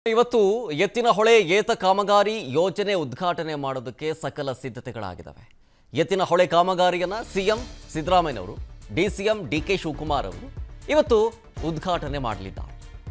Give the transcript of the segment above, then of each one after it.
ಇವತ್ತು ಎತ್ತಿನ ಹೊಳೆ ಏತ ಕಾಮಗಾರಿ ಯೋಜನೆ ಉದ್ಘಾಟನೆ ಮಾಡೋದಕ್ಕೆ ಸಕಲ ಸಿದ್ಧತೆಗಳಾಗಿದ್ದಾವೆ ಎತ್ತಿನ ಹೊಳೆ ಕಾಮಗಾರಿಯನ್ನ ಸಿಎಂ ಸಿದ್ದರಾಮಯ್ಯನವರು D CM D K Shivakumar ಅವರು ಇವತ್ತು ಉದ್ಘಾಟನೆ ಮಾಡಲಿದ್ದಾರೆ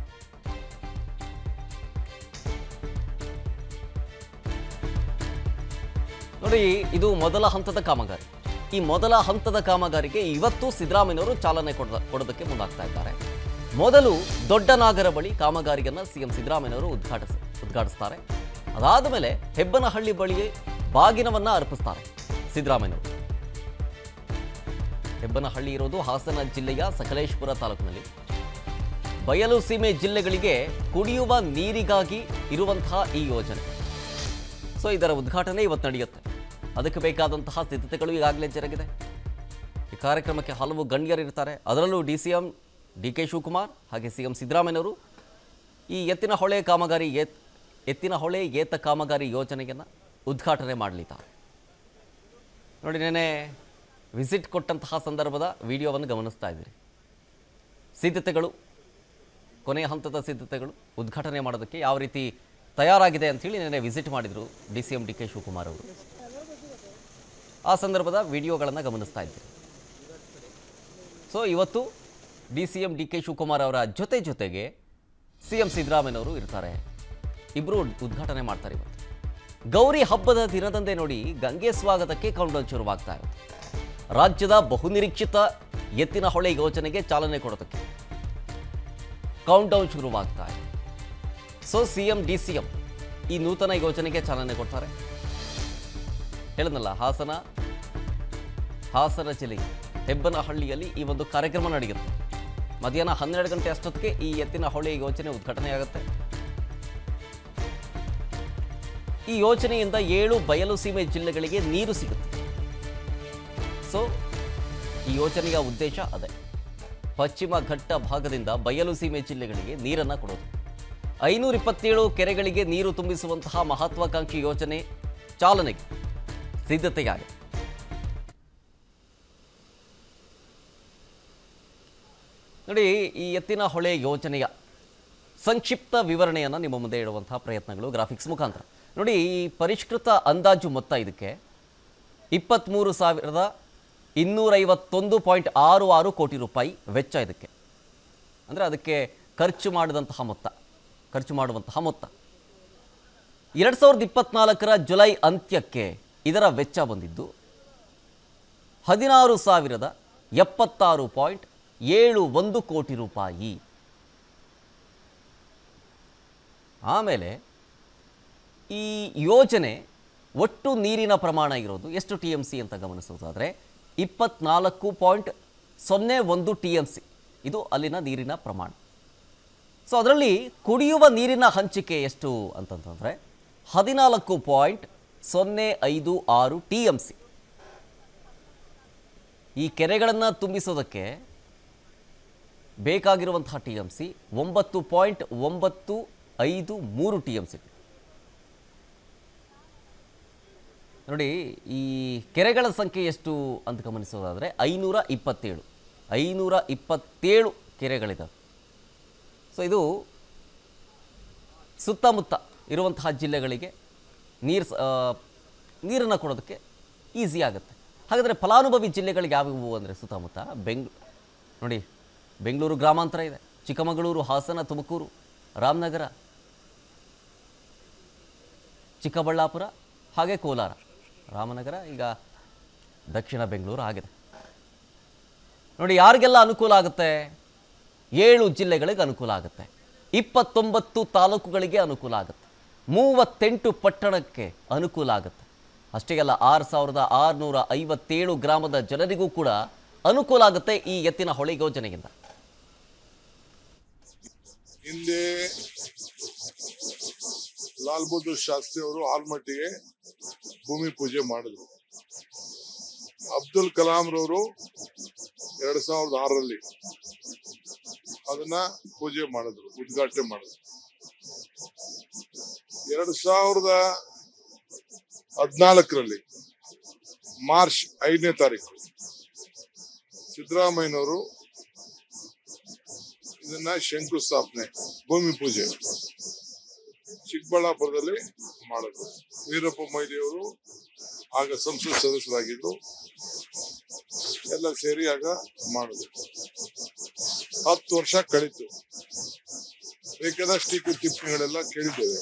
ನೋಡಿ ಇದು ಮೊದಲ ಹಂತದ ಕಾಮಗಾರಿ ಈ ಮೊದಲ ಹಂತದ ಕಾಮಗಾರಿಗೆ ಇವತ್ತು ಸಿದ್ದರಾಮಯ್ಯನವರು ಚಾಲನೆ ಕೊಡ ಕೊಡೋದಕ್ಕೆ ಮುಂದಾಗ್ತಾ ಇದ್ದಾರೆ ಮೊದಲು ದೊಡ್ಡ ನಾಗರ ಬಳಿ ಕಾಮಗಾರಿಯನ್ನ ಸಿಎಂ ಸಿದ್ದರಾಮಯ್ಯನವರು ಉದ್ಘಾಟಿಸ ಉದ್ಘಾಟಿಸ್ತಾರೆ ಅದಾದ ಮೇಲೆ ಹೆಬ್ಬನಹಳ್ಳಿ ಬಳಿಯೇ ಬಾಗಿನವನ್ನ ಅರ್ಪಿಸ್ತಾರೆ ಸಿದ್ದರಾಮಯ್ಯನವರು ಹೆಬ್ಬನಹಳ್ಳಿ ಇರೋದು ಹಾಸನ ಜಿಲ್ಲೆಯ ಸಕಲೇಶ್ಪುರ ತಾಲೂಕಿನಲ್ಲಿ ಬಯಲು ಸೀಮೆ ಜಿಲ್ಲೆಗಳಿಗೆ ಕುಡಿಯುವ ನೀರಿಗಾಗಿ ಇರುವಂತಹ ಈ ಯೋಜನೆ ಸೊ ಇದರ ಉದ್ಘಾಟನೆ ಇವತ್ತು ನಡೆಯುತ್ತೆ ಅದಕ್ಕೆ ಬೇಕಾದಂತಹ ಸಿದ್ಧತೆಗಳು ಈಗಾಗಲೇ ಜರುಗಿದೆ ಈ ಕಾರ್ಯಕ್ರಮಕ್ಕೆ ಹಲವು ಗಣ್ಯರಿರ್ತಾರೆ ಅದರಲ್ಲೂ D C M D K Shivakumar ಹಾಗೆ ಸಿ ಎಂ ಸಿದ್ದರಾಮಯ್ಯನವರು ಈ ಎತ್ತಿನ ಹೊಳೆ ಕಾಮಗಾರಿ ಏತ್ ಎತ್ತಿನ ಹೊಳೆ ಏತ ಕಾಮಗಾರಿ ಯೋಜನೆಯನ್ನು ಉದ್ಘಾಟನೆ ಮಾಡಲಿದ್ದಾರೆ ನೋಡಿ ನೆನೆ ವಿಸಿಟ್ ಕೊಟ್ಟಂತಹ ಸಂದರ್ಭದ ವಿಡಿಯೋವನ್ನು ಗಮನಿಸ್ತಾ ಇದ್ದೀರಿ ಸಿದ್ಧತೆಗಳು ಕೊನೆಯ ಹಂತದ ಸಿದ್ಧತೆಗಳು ಉದ್ಘಾಟನೆ ಮಾಡೋದಕ್ಕೆ ಯಾವ ರೀತಿ ತಯಾರಾಗಿದೆ ಅಂಥೇಳಿ ನೆನೆ ವಿಸಿಟ್ ಮಾಡಿದರು D C M D K Shivakumar ಅವರು ಆ ಸಂದರ್ಭದ ವಿಡಿಯೋಗಳನ್ನು ಗಮನಿಸ್ತಾ ಇದ್ದೀರಿ ಸೊ ಇವತ್ತು D C M D K Shivakumar ಅವರ ಜೊತೆ ಜೊತೆಗೆ ಸಿ ಎಂ ಸಿದ್ದರಾಮಯ್ಯನವರು ಇರ್ತಾರೆ ಇಬ್ಬರು ಉದ್ಘಾಟನೆ ಮಾಡ್ತಾರೆ ಇವತ್ತು ಗೌರಿ ಹಬ್ಬದ ದಿನದಂದೇ ನೋಡಿ ಗಂಗೆ ಸ್ವಾಗತಕ್ಕೆ ಕೌಂಟೌನ್ ಶುರುವಾಗ್ತಾ ಇರುತ್ತೆ ರಾಜ್ಯದ ಬಹುನಿರೀಕ್ಷಿತ ಎತ್ತಿನ ಹೊಳೆ ಯೋಜನೆಗೆ ಚಾಲನೆ ಕೊಡೋದಕ್ಕೆ ಕೌಂಟೌನ್ ಶುರುವಾಗ್ತಾ ಇದೆ so C M D C M ಈ ನೂತನ ಯೋಜನೆಗೆ ಚಾಲನೆ ಕೊಡ್ತಾರೆ ಹೇಳಿದ್ನಲ್ಲ ಹಾಸನ ಹಾಸನ ಜಿಲ್ಲೆಯ ಹೆಬ್ಬನಹಳ್ಳಿಯಲ್ಲಿ ಈ ಒಂದು ಕಾರ್ಯಕ್ರಮ ನಡೆಯುತ್ತೆ ಮಧ್ಯಾಹ್ನ ಹನ್ನೆರಡು ಗಂಟೆ ಅಷ್ಟೊತ್ತಿಗೆ ಈ ಎತ್ತಿನ ಹೊಳೆ ಯೋಜನೆ ಉದ್ಘಾಟನೆ ಆಗುತ್ತೆ ಈ ಯೋಜನೆಯಿಂದ ಏಳು ಬಯಲು ಸೀಮೆ ಜಿಲ್ಲೆಗಳಿಗೆ ನೀರು ಸಿಗುತ್ತೆ ಸೊ ಈ ಯೋಜನೆಯ ಉದ್ದೇಶ ಅದೇ ಪಶ್ಚಿಮ ಘಟ್ಟ ಭಾಗದಿಂದ ಬಯಲು ಸೀಮೆ ಜಿಲ್ಲೆಗಳಿಗೆ ನೀರನ್ನು ಕೊಡೋದು ಐನೂರ ಇಪ್ಪತ್ತೇಳು ಕೆರೆಗಳಿಗೆ ನೀರು ತುಂಬಿಸುವಂತಹ ಮಹತ್ವಾಕಾಂಕ್ಷಿ ಯೋಜನೆ ಚಾಲನೆಗೆ ಸಿದ್ಧತೆಯಾಗಿದೆ ನೋಡಿ ಈ ಎತ್ತಿನ ಹೊಳೆ ಯೋಜನೆಯ ಸಂಕ್ಷಿಪ್ತ ವಿವರಣೆಯನ್ನು ನಿಮ್ಮ ಮುಂದೆ ಇಡುವಂತಹ ಪ್ರಯತ್ನಗಳು ಗ್ರಾಫಿಕ್ಸ್ ಮುಖಾಂತರ ನೋಡಿ ಈ ಪರಿಷ್ಕೃತ ಅಂದಾಜು ಮೊತ್ತ ಇದಕ್ಕೆ ಇಪ್ಪತ್ತ್ಮೂರು ಸಾವಿರದ ಇನ್ನೂರೈವತ್ತೊಂದು ಪಾಯಿಂಟ್ ಆರು ಆರು ಕೋಟಿ ರೂಪಾಯಿ ವೆಚ್ಚ ಇದಕ್ಕೆ ಅಂದರೆ ಅದಕ್ಕೆ ಖರ್ಚು ಮಾಡಿದಂತಹ ಮೊತ್ತ ಖರ್ಚು ಮಾಡುವಂತಹ ಮೊತ್ತ ಎರಡು ಸಾವಿರದ ಇಪ್ಪತ್ನಾಲ್ಕರ ಜುಲೈ ಅಂತ್ಯಕ್ಕೆ ಇದರ ವೆಚ್ಚ ಬಂದಿದ್ದು ಹದಿನಾರು ಸಾವಿರದ ಎಪ್ಪತ್ತಾರು ಪಾಯಿಂಟ್ ಏಳು ಒಂದು ಕೋಟಿ ರೂಪಾಯಿ ಆಮೇಲೆ ಈ ಯೋಜನೆ ಒಟ್ಟು ನೀರಿನ ಪ್ರಮಾಣ ಇರೋದು ಎಷ್ಟು ಟಿ ಎಮ್ ಸಿ ಅಂತ ಗಮನಿಸೋದಾದರೆ ಇಪ್ಪತ್ನಾಲ್ಕು ಪಾಯಿಂಟ್ ಸೊನ್ನೆ ಒಂದು ಟಿ ಎಮ್ ಸಿ ಇದು ಅಲ್ಲಿನ ನೀರಿನ ಪ್ರಮಾಣ ಸೊ ಅದರಲ್ಲಿ ಕುಡಿಯುವ ನೀರಿನ ಹಂಚಿಕೆ ಎಷ್ಟು ಅಂತಂತಂದರೆ ಹದಿನಾಲ್ಕು ಪಾಯಿಂಟ್ ಸೊನ್ನೆ ಐದು ಆರು ಟಿ ಎಮ್ ಸಿ ಈ ಕೆರೆಗಳನ್ನು ತುಂಬಿಸೋದಕ್ಕೆ ಬೇಕಾಗಿರುವಂತಹ ಟಿ ಎಮ್ ಸಿ ಒಂಬತ್ತು ಪಾಯಿಂಟ್ ಒಂಬತ್ತು ಐದು ಮೂರು ಟಿ ಎಮ್ ಸಿ ನೋಡಿ ಈ ಕೆರೆಗಳ ಸಂಖ್ಯೆ ಎಷ್ಟು ಅಂತ ಗಮನಿಸೋದಾದರೆ ಐನೂರ ಇಪ್ಪತ್ತೇಳು ಐನೂರ ಇಪ್ಪತ್ತೇಳು ಕೆರೆಗಳಿದ್ದಾವೆ ಸೊ ಇದು ಸುತ್ತಮುತ್ತ ಇರುವಂತಹ ಜಿಲ್ಲೆಗಳಿಗೆ ನೀರು ನೀರನ್ನು ಕೊಡೋದಕ್ಕೆ ಈಸಿ ಆಗುತ್ತೆ ಹಾಗಾದರೆ ಫಲಾನುಭವಿ ಜಿಲ್ಲೆಗಳಿಗೆ ಯಾವ್ಯಾವು ಅಂದರೆ ಸುತ್ತಮುತ್ತ ಬೆಂಗ್ ನೋಡಿ ಬೆಂಗಳೂರು ಗ್ರಾಮಾಂತರ ಇದೆ ಚಿಕ್ಕಮಗಳೂರು ಹಾಸನ ತುಮಕೂರು ರಾಮನಗರ ಚಿಕ್ಕಬಳ್ಳಾಪುರ ಹಾಗೆ ಕೋಲಾರ ರಾಮನಗರ ಈಗ ದಕ್ಷಿಣ ಬೆಂಗಳೂರು ಆಗಿದೆ ನೋಡಿ ಯಾರಿಗೆಲ್ಲ ಅನುಕೂಲ ಆಗುತ್ತೆ ಏಳು ಜಿಲ್ಲೆಗಳಿಗೆ ಅನುಕೂಲ ಆಗುತ್ತೆ ಇಪ್ಪತ್ತೊಂಬತ್ತು ತಾಲೂಕುಗಳಿಗೆ ಅನುಕೂಲ ಆಗುತ್ತೆ ಮೂವತ್ತೆಂಟು ಪಟ್ಟಣಕ್ಕೆ ಅನುಕೂಲ ಆಗುತ್ತೆ ಅಷ್ಟೇ ಅಲ್ಲ ಆರು ಸಾವಿರದ ಆರುನೂರ ಐವತ್ತೇಳು ಗ್ರಾಮದ ಜನರಿಗೂ ಕೂಡ ಅನುಕೂಲ ಆಗುತ್ತೆ ಈ ಎತ್ತಿನ ಹೊಳೆ ಯೋಜನೆಯಿಂದ ಹಿಂದೆ ಲಾಲ್ ಬಹದ್ದೂರ್ ಶಾಸ್ತ್ರಿ ಅವರು ಆಲ್ಮಟ್ಟಿಗೆ ಭೂಮಿ ಪೂಜೆ ಮಾಡಿದ್ರು ಅಬ್ದುಲ್ ಕಲಾಂ ರವರು ಎರಡ್ ಸಾವಿರದ ಆರರಲ್ಲಿ ಅದನ್ನ ಪೂಜೆ ಮಾಡಿದ್ರು ಉದ್ಘಾಟನೆ ಮಾಡಿದ್ರು ಎರಡ್ ಸಾವಿರದ ಹದಿನಾಲ್ಕರಲ್ಲಿ ಮಾರ್ಚ್ ಐದನೇ ತಾರೀಕು ಸಿದ್ದರಾಮಯ್ಯನವರು ಇದನ್ನ ಶಂಕುಸ್ಥಾಪನೆ ಭೂಮಿ ಪೂಜೆ ಚಿಕ್ಕಬಳ್ಳಾಪುರದಲ್ಲಿ ಮಾಡಿದ್ರು ವೀರಪ್ಪ ಮೊಯ್ಲಿಯವರು ಆಗ ಸಂಸತ್ ಸದಸ್ಯರಾಗಿದ್ದು ಎಲ್ಲ ಸೇರಿ ಆಗ ಮಾಡಿದ್ರು ಹತ್ತು ವರ್ಷ ಕಳೀತು ಬೇಕಾದಷ್ಟು ಟೀಕೆ ಟಿಪ್ಪಣಿಗಳೆಲ್ಲ ಕೇಳಿದ್ದೇವೆ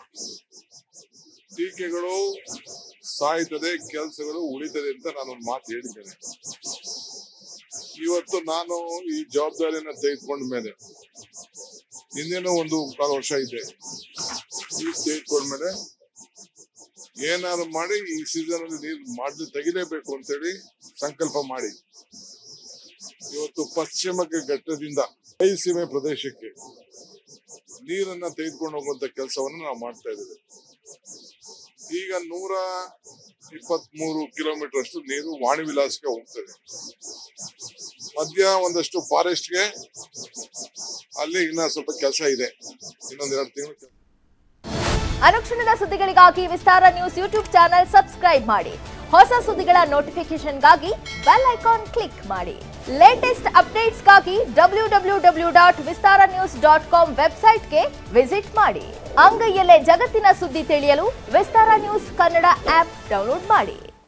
ಟೀಕೆಗಳು ಸಾಯ್ತದೆ ಕೆಲಸಗಳು ಉಳಿತದೆ ಅಂತ ನಾನೊಂದು ಮಾತು ಹೇಳಿದ್ದೇನೆ ಇವತ್ತು ನಾನು ಈ ಜವಾಬ್ದಾರಿಯನ್ನ ತೆಗೆದುಕೊಂಡ ಮೇಲೆ ಇನ್ನೇನೋ ಒಂದು ಕಾಲು ವರ್ಷ ಇದೆ ಈಗ ತೆಗೆದುಕೊಂಡ್ಮೇಲೆ ಏನಾದ್ರು ಮಾಡಿ ಈ ಸೀಸನ್ ಅಲ್ಲಿ ನೀರು ಮಾಡಿ ತೆಗಿಲೇಬೇಕು ಅಂತೇಳಿ ಸಂಕಲ್ಪ ಮಾಡಿ ಇವತ್ತು ಪಶ್ಚಿಮಕ್ಕೆ ಘಟ್ಟದಿಂದ ಸೀಮೆ ಪ್ರದೇಶಕ್ಕೆ ನೀರನ್ನ ತೆಗೆದುಕೊಂಡು ಹೋಗುವಂತ ಕೆಲಸವನ್ನು ನಾವು ಮಾಡ್ತಾ ಇದ್ದೇವೆ ಈಗ ನೂರ ಇಪ್ಪತ್ಮೂರು ಕಿಲೋಮೀಟರ್ ಅಷ್ಟು ನೀರು ವಾಣಿ ವಿಲಾಸಕ್ಕೆ ಹೋಗ್ತದೆ ಮಧ್ಯ ಒಂದಷ್ಟು ಫಾರೆಸ್ಟ್ಗೆ ಅಲ್ಲಿ ಇನ್ನ ಸ್ವಲ್ಪ ಕೆಲಸ ಇದೆ ಇನ್ನೊಂದ್ ಎರಡು ತಿಂಗಳು ಅನುಕ್ಷಣದ ಸುದ್ದಿಗಳಿಗಾಗಿ Vistara news YouTube channel subscribe ಮಾಡಿ ಹೊಸ ಸುದ್ದಿಗಳ ನೋಟಿಫಿಕೇಶನ್ಗಾಗಿ ಬೆಲ್ ಐಕಾನ್ ಕ್ಲಿಕ್ ಮಾಡಿ ಲೇಟೆಸ್ಟ್ ಅಪ್ಡೇಟ್ಸ್ಗಾಗಿ W W W dot Vistara news dot com ವೆಬ್ಸೈಟ್ಗೆ ವಿಸಿಟ್ ಮಾಡಿ ಅಂಗೈಯಲ್ಲೇ ಜಗತ್ತಿನ ಸುದ್ದಿ ತಿಳಿಯಲು Vistara news Kannada app download ಮಾಡಿ